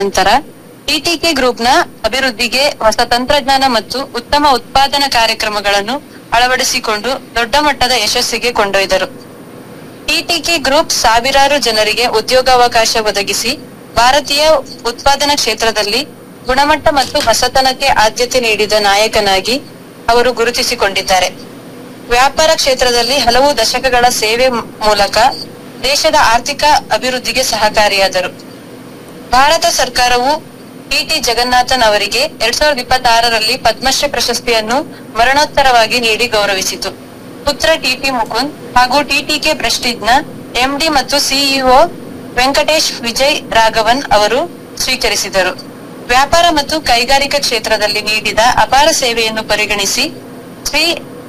ನಂತರ ಟಿಟಿಕೆ ಗ್ರೂಪ್ನ ಅಭಿವೃದ್ಧಿಗೆ ಹೊಸ ತಂತ್ರಜ್ಞಾನ ಮತ್ತು ಉತ್ತಮ ಉತ್ಪಾದನಾ ಕಾರ್ಯಕ್ರಮಗಳನ್ನು ಅಳವಡಿಸಿಕೊಂಡು ದೊಡ್ಡ ಮಟ್ಟದ ಯಶಸ್ಸಿಗೆ ಕೊಂಡೊಯ್ದರು ಟಿಟಿಕೆ ಗ್ರೂಪ್ ಸಾವಿರಾರು ಜನರಿಗೆ ಉದ್ಯೋಗಾವಕಾಶ ಒದಗಿಸಿ ಭಾರತೀಯ ಉತ್ಪಾದನಾ ಕ್ಷೇತ್ರದಲ್ಲಿ ಗುಣಮಟ್ಟ ಮತ್ತು ಹೊಸತನಕ್ಕೆ ಆದ್ಯತೆ ನೀಡಿದ ನಾಯಕನಾಗಿ ಅವರು ಗುರುತಿಸಿಕೊಂಡಿದ್ದಾರೆ ವ್ಯಾಪಾರ ಕ್ಷೇತ್ರದಲ್ಲಿ ಹಲವು ದಶಕಗಳ ಸೇವೆ ಮ್- ಮೂಲಕ ದೇಶದ ಆರ್ಥಿಕ ಅಭಿವೃದ್ಧಿಗೆ ಸಹಕಾರಿಯಾದರು ಭಾರತ ಸರ್ಕಾರವು ಟಿಟಿ ಜಗನ್ನಾಥನ್ ಅವರಿಗೆ ಎರಡ್ ಸಾವಿರದ ಇಪ್ಪತ್ತಾರರಲ್ಲಿ ಪದ್ಮಶ್ರೀ ಪ್ರಶಸ್ತಿಯನ್ನು ಮರಣೋತ್ತರವಾಗಿ ನೀಡಿ ಗೌರವಿಸಿತು ಪುತ್ರ ಟಿಟಿ ಮುಕುಂದ್ ಹಾಗೂ ಟಿಟಿಕೆ ಪ್ರೆಸ್ಟೀಜ್ನ ಎಂಡಿ ಮತ್ತು ಸಿಇಒ ವೆಂಕಟೇಶ್ ವಿಜಯ್ ರಾಘವನ್ ಅವರು ಸ್ವೀಕರಿಸಿದರು ವ್ಯಾಪಾರ ಮತ್ತು ಕೈಗಾರಿಕಾ ಕ್ಷೇತ್ರದಲ್ಲಿ ನೀಡಿದ ಅಪಾರ ಸೇವೆಯನ್ನು ಪರಿಗಣಿಸಿ ಶ್ರೀ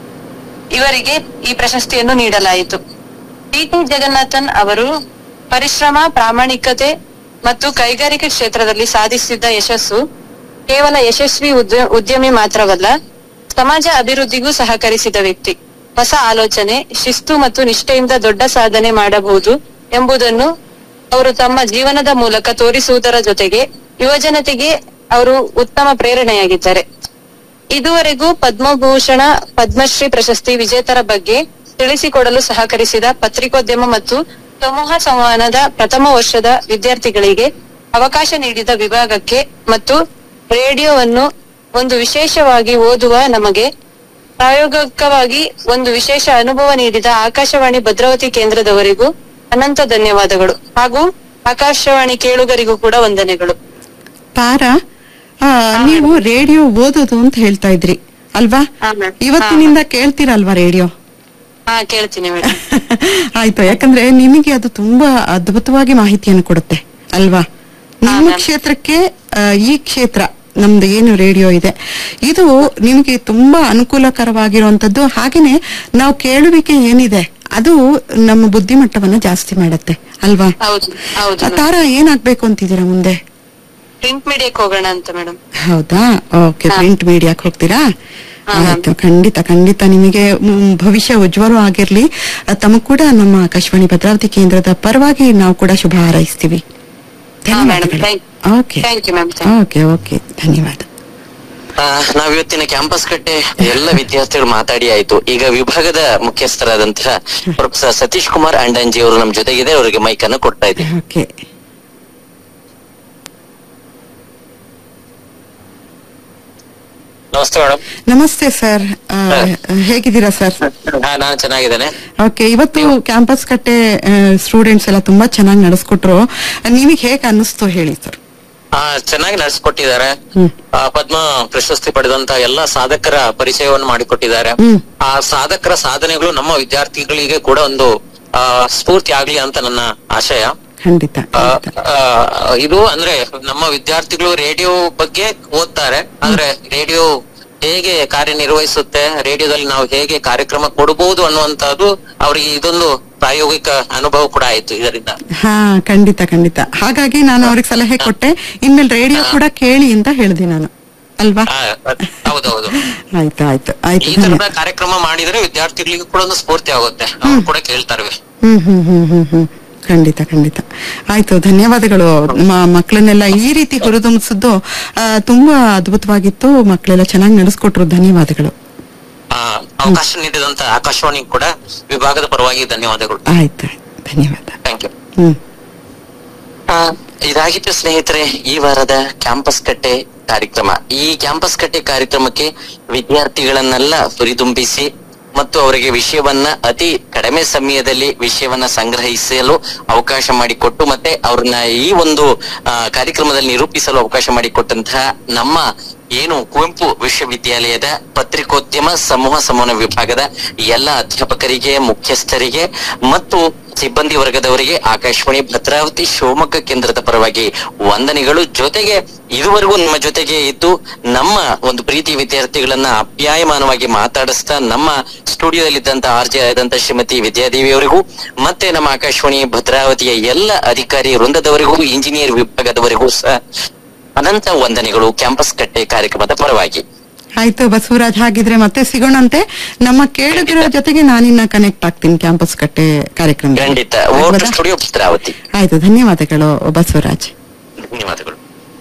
ಇವರಿಗೆ ಈ ಪ್ರಶಸ್ತಿಯನ್ನು ನೀಡಲಾಯಿತು ಟಿಟಿ ಜಗನ್ನಾಥನ್ ಅವರು ಪರಿಶ್ರಮ ಪ್ರಾಮಾಣಿಕತೆ ಮತ್ತು ಕೈಗಾರಿಕೆ ಕ್ಷೇತ್ರದಲ್ಲಿ ಸಾಧಿಸಿದ ಯಶಸ್ಸು ಕೇವಲ ಯಶಸ್ವಿ ಉದ್ಯ- ಉದ್ಯಮಿ ಮಾತ್ರವಲ್ಲ ಸಮಾಜ ಅಭಿವೃದ್ಧಿಗೂ ಸಹಕರಿಸಿದ ವ್ಯಕ್ತಿ ಹೊಸ ಆಲೋಚನೆ ಶಿಸ್ತು ಮತ್ತು ನಿಷ್ಠೆಯಿಂದ ದೊಡ್ಡ ಸಾಧನೆ ಮಾಡಬಹುದು ಎಂಬುದನ್ನು ಅವರು ತಮ್ಮ ಜೀವನದ ಮೂಲಕ ತೋರಿಸುವುದರ ಜೊತೆಗೆ ಯುವಜನತೆಗೆ ಅವರು ಉತ್ತಮ ಪ್ರೇರಣೆಯಾಗಿದ್ದಾರೆ ಇದುವರೆಗೂ ಪದ್ಮಭೂಷಣ ಪದ್ಮಶ್ರೀ ಪ್ರಶಸ್ತಿ ವಿಜೇತರ ಬಗ್ಗೆ ತಿಳಿಸಿಕೊಡಲು ಸಹಕರಿಸಿದ ಪತ್ರಿಕೋದ್ಯಮ ಮತ್ತು ಸಮೂಹ ಸಂವಹನದ ಪ್ರಥಮ ವರ್ಷದ ವಿದ್ಯಾರ್ಥಿಗಳಿಗೆ ಅವಕಾಶ ನೀಡಿದ ವಿಭಾಗಕ್ಕೆ ಮತ್ತು ರೇಡಿಯೋವನ್ನು ಒಂದು ವಿಶೇಷವಾಗಿ ಓದುವ ನಮಗೆ ಪ್ರಾಯೋಗಿಕವಾಗಿ ಒಂದು ವಿಶೇಷ ಅನುಭವ ನೀಡಿದ ಆಕಾಶವಾಣಿ ಭದ್ರಾವತಿ ಕೇಂದ್ರದವರಿಗೂ ಅನಂತ ಧನ್ಯವಾದಗಳು ಹಾಗೂ ಆಕಾಶವಾಣಿ ಕೇಳುಗರಿಗೂ ಕೂಡ ವಂದನೆಗಳು ತಾರಾ ಆ, ನೀವು ರೇಡಿಯೋ ಓದೋದು ಅಂತ ಹೇಳ್ತಾ ಇದ್ರಿ ಅಲ್ವಾ ಹಾ, ma'am. ಇವತ್ತಿನಿಂದ ಕೇಳ್ತೀರಲ್ವಾ ರೇಡಿಯೋ ಹಾ ಕೇಳ್ತೀನಿ ಮೇಡಮ್ ಆಯ್ತು ಯಾಕಂದ್ರೆ ನಿಮಗೆ ಅದು ತುಂಬಾ ಅದ್ಭುತವಾಗಿ ಮಾಹಿತಿಯನ್ನು ಕೊಡುತ್ತೆ ಅಲ್ವಾ ನಿಮ್ಮ ma'am. ಕ್ಷೇತ್ರಕ್ಕೆ ಆ, ಈ ಕ್ಷೇತ್ರ ನಮ್ದು ಏನು ರೇಡಿಯೋ ಇದೆ ಇದು ನಿಮಗೆ ತುಂಬಾ ಅನುಕೂಲಕರವಾಗಿರುವಂತದ್ದು ಹಾಗೇನೆ ನಾವು ಕೇಳುವಿಕೆ ಏನಿದೆ ಅದು ನಮ್ಮ ಬುದ್ಧಿಮಟ್ಟವನ್ನ ಜಾಸ್ತಿ ಮಾಡುತ್ತೆ ಅಲ್ವಾ ಹೌದು ಹೌದು ಆ, ತಾರಾ ಏನಾಗ್ಬೇಕು ಅಂತಿದ್ದೀರಾ ಮುಂದೆ ಪ್ರಿಂಟ್ ಮೀಡಿಯಾಕ್ ಹೋಗೋಣ ಅಂತ ಮೇಡಮ್ ಹೌದಾ ಓಕೆ ಹಾ. ಪ್ರಿಂಟ್ ಮೀಡಿಯಾಕ್ ಹೋಗ್ತೀರಾ ಹಾ, ಆಯ್ತು ಖಂಡಿತ ಖಂಡಿತ ನಿಮಗೆ ಮ್, ಭವಿಷ್ಯ ಉಜ್ವಲ ಆಗಿರ್ಲಿ ಅಹ್, ತಮಗ್ ಕೂಡ ನಮ್ಮ ಆಕಾಶವಾಣಿ ಭದ್ರಾವತಿ ಕೇಂದ್ರದ ಪರವಾಗಿ ನಾವು ಕೂಡ ಶುಭ ಹಾರೈಸ್ತೀವಿ ಧನ್ಯವಾದಗಳು thank- okay thank you ma'am okay okay ಧನ್ಯವಾದ ಆ, ನಾವ್ ಇವತ್ತಿನ ಕ್ಯಾಂಪಸ್ ಕಟ್ಟೆ ಎಲ್ಲ ವಿದ್ಯಾರ್ಥಿಗಳು ಮಾತಾಡಿ ಆಯ್ತು ಈಗ ವಿಭಾಗದ ಮುಖ್ಯಸ್ಥರಾದಂತಹ ಪ್ರೊಫೆಸರ್ ಸತೀಶ್ ಕುಮಾರ್ ಅಂಡಂಜಿ ಅವರು ನಮ್ ಜೊತೆಗಿದೆ ಅವರಿಗೆ ಮೈಕ್ ಅನ್ನು ಕೊಡ್ತಾ ಇದ್ದೀವಿ ಓಕೆ ನಮಸ್ತೆ ಮೇಡಮ್ ನಮಸ್ತೆ ಸರ್ ಹೇಗಿದ್ದೀರಾ ಸರ್ ನಾನು ಚೆನ್ನಾಗಿದ್ದೇನೆ ಓಕೆ ಇವತ್ತು ಕ್ಯಾಂಪಸ್ ಕಟ್ಟೆ ಸ್ಟೂಡೆಂಟ್ಸ್ ಎಲ್ಲ ತುಂಬಾ ಚೆನ್ನಾಗಿ ನಡೆಸ್ಕೊಟ್ರು ನಿಮಗೆ ಹೇಗೆ ಅನ್ನಿಸ್ತು ಹೇಳಿ ಸರ್ ಆ, ಚೆನ್ನಾಗಿ ನಡೆಸ್ಕೊಟ್ಟಿದ್ದಾರೆ ಹ್ಮ್. ಆ, ಪದ್ಮ ಪ್ರಶಸ್ತಿ ಪಡೆದಂತ ಎಲ್ಲ ಸಾಧಕರ ಪರಿಚಯವನ್ನು ಮಾಡಿಕೊಟ್ಟಿದ್ದಾರೆ ಹ್ಮ್. ಆ ಸಾಧಕರ ಸಾಧನೆಗಳು ನಮ್ಮ ವಿದ್ಯಾರ್ಥಿಗಳಿಗೆ ಕೂಡ ಒಂದು ಆ, ಸ್ಫೂರ್ತಿ ಆಗ್ಲಿ ಅಂತ ನನ್ನ ಆಶಯ ಖಂಡಿತ ಆ, ಖಂಡಿತ ಆ, ಇದು ಅಂದ್ರೆ ನಮ್ಮ ವಿದ್ಯಾರ್ಥಿಗಳು ರೇಡಿಯೋ ಬಗ್ಗೆ ಓದ್ತಾರೆ ಆದ್ರೆ ರೇಡಿಯೋ ಹೇಗೆ ಕಾರ್ಯನಿರ್ವಹಿಸುತ್ತೆ ರೇಡಿಯೋದಲ್ಲಿ ನಾವು ಹೇಗೆ ಕಾರ್ಯಕ್ರಮ ಕೊಡಬಹುದು ಅನ್ನುವಂತಹದ್ದು ಅವರಿಗೆ ಇದೊಂದು ಪ್ರಾಯೋಗಿಕ ಅನುಭವ ಕೂಡ ಆಯ್ತು ಇದರಿಂದ ಹಾ ಖಂಡಿತ ಖಂಡಿತ ಹಾಗಾಗಿ ನಾನು ಅವ್ರಿಗೆ ಸಲಹೆ ಕೊಟ್ಟೆ ಇನ್ಮೇಲೆ ರೇಡಿಯೋ ಕೂಡ ಕೇಳಿ ಅಂತ ಹೇಳಿದೆ ನಾನು ಅಲ್ವಾ ಆ, ಹೌದೌದು ಆಯ್ತು ಆಯ್ತು ಆಯ್ತು ಈ ಧನ್ಯ- ತರದ ಕಾರ್ಯಕ್ರಮ ಮಾಡಿದ್ರೆ ವಿದ್ಯಾರ್ಥಿಗಳಿಗೆ ಕೂಡ ಒಂದು ಸ್ಫೂರ್ತಿ ಆಗುತ್ತೆ ಅವ್ರು ಕೂಡ ಕೇಳ್ತಾರೆ ಹ್ಮ್ ಹ್ಮ್ ಹ್ಮ್ ಹ್ಮ್ ಹ್ಮ್ ಖಂಡಿತ ಖಂಡಿತ ಆಯ್ತು ಧನ್ಯವಾದಗಳು ಮ- ಮಕ್ಕಳನ್ನೆಲ್ಲ ಈ ರೀತಿ ಹುರಿದುಂಬಿಸಿದ್ದು ಆ, ತುಂಬಾ ಅದ್ಭುತವಾಗಿತ್ತು ಮಕ್ಕಳೆಲ್ಲ ಚೆನ್ನಾಗಿ ನಡೆಸ್ಕೊಟ್ರು ಧನ್ಯವಾದಗಳು ಆ, ಅವಕಾಶ ನೀಡಿದಂತ ಆಕಾಶವಾಣಿ ಕೂಡ ವಿಭಾಗದ ಪರವಾಗಿ ಧನ್ಯವಾದಗಳು ಆಯ್ತು ಆಯ್ತು ಧನ್ಯವಾದ ಥ್ಯಾಂಕ್ ಯು ಹ್ಮ್ ಆ, ಇದಾಗಿತ್ತು ಸ್ನೇಹಿತರೆ ಈ ವಾರದ ಕ್ಯಾಂಪಸ್ ಕಟ್ಟೆ ಕಾರ್ಯಕ್ರಮ ಈ ಕ್ಯಾಂಪಸ್ ಕಟ್ಟೆ ಕಾರ್ಯಕ್ರಮಕ್ಕೆ ವಿದ್ಯಾರ್ಥಿಗಳನ್ನೆಲ್ಲ ಹುರಿದುಂಬಿಸಿ ಮತ್ತು ಅವರಿಗೆ ವಿಷಯವನ್ನ ಅತಿ ಕಡಿಮೆ ಸಮಯದಲ್ಲಿ ವಿಷಯವನ್ನ ಸಂಗ್ರಹಿಸಲು ಅವಕಾಶ ಮಾಡಿಕೊಟ್ಟು ಮತ್ತೆ ಅವ್ರನ್ನ ಈ ಒಂದು ಆ, ಕಾರ್ಯಕ್ರಮದಲ್ಲಿ ನಿರೂಪಿಸಲು ಅವಕಾಶ ಮಾಡಿಕೊಟ್ಟಂತಹ ನಮ್ಮ ಏನು ಕುವೆಂಪು ವಿಶ್ವವಿದ್ಯಾಲಯದ ಪತ್ರಿಕೋದ್ಯಮ ಸಮೂಹ ಸಂವಹನ ವಿಭಾಗದ ಎಲ್ಲ ಅಧ್ಯಾಪಕರಿಗೆ ಮುಖ್ಯಸ್ಥರಿಗೆ ಮತ್ತು ಸಿಬ್ಬಂದಿ ವರ್ಗದವರಿಗೆ ಆಕಾಶವಾಣಿ ಭದ್ರಾವತಿ ಶಿವಮೊಗ್ಗ ಕೇಂದ್ರದ ಪರವಾಗಿ ವಂದನೆಗಳು ಜೊತೆಗೆ ಇದುವರೆಗೂ ನಮ್ಮ ಜೊತೆಗೆ ಇದ್ದು ನಮ್ಮ ಒಂದು ಪ್ರೀತಿ ವಿದ್ಯಾರ್ಥಿಗಳನ್ನ ಅಪ್ಯಾಯಮಾನವಾಗಿ ಮಾತಾಡಿಸ್ತಾ ನಮ್ಮ ಸ್ಟುಡಿಯೋದಲ್ಲಿದ್ದಂತ ಆರ್ಜೆ ಆದಂತ ಶ್ರೀಮತಿ ವಿದ್ಯಾದೇವಿ ಅವರಿಗೂ ಮತ್ತೆ ನಮ್ಮ ಆಕಾಶವಾಣಿ ಭದ್ರಾವತಿಯ ಎಲ್ಲ ಅಧಿಕಾರಿ ವೃಂದದವರಿಗೂ ಇಂಜಿನಿಯರ್ ವಿಭಾಗದವರಿಗೂ ಸಹ ಅನಂತ ವಂದನೆಗಳು ಕ್ಯಾಂಪಸ್ ಕಟ್ಟೆ ಕಾರ್ಯಕ್ರಮದ ಪರವಾಗಿ ಆಯ್ತು ಬಸವರಾಜ್ ಹಾಗಿದ್ರೆ ಮತ್ತೆ ಸಿಗೋಣಂತೆ ನಮ್ಮ ಕೇಳುಗರ ಜೊತೆಗೆ ನಾನಿನ್ನ ಕನೆಕ್ಟ್ ಆಗ್ತೀನಿ ಕ್ಯಾಂಪಸ್ ಕಟ್ಟೆ ಕಾರ್ಯಕ್ರಮ ಖಂಡಿತ ಓಟ್ ಸ್ಟುಡಿಯೋ ಭದ್ರಾವತಿ ಆಯ್ತು ಧನ್ಯವಾದಗಳು ಬಸವರಾಜ್ ಧನ್ಯವಾದಗಳು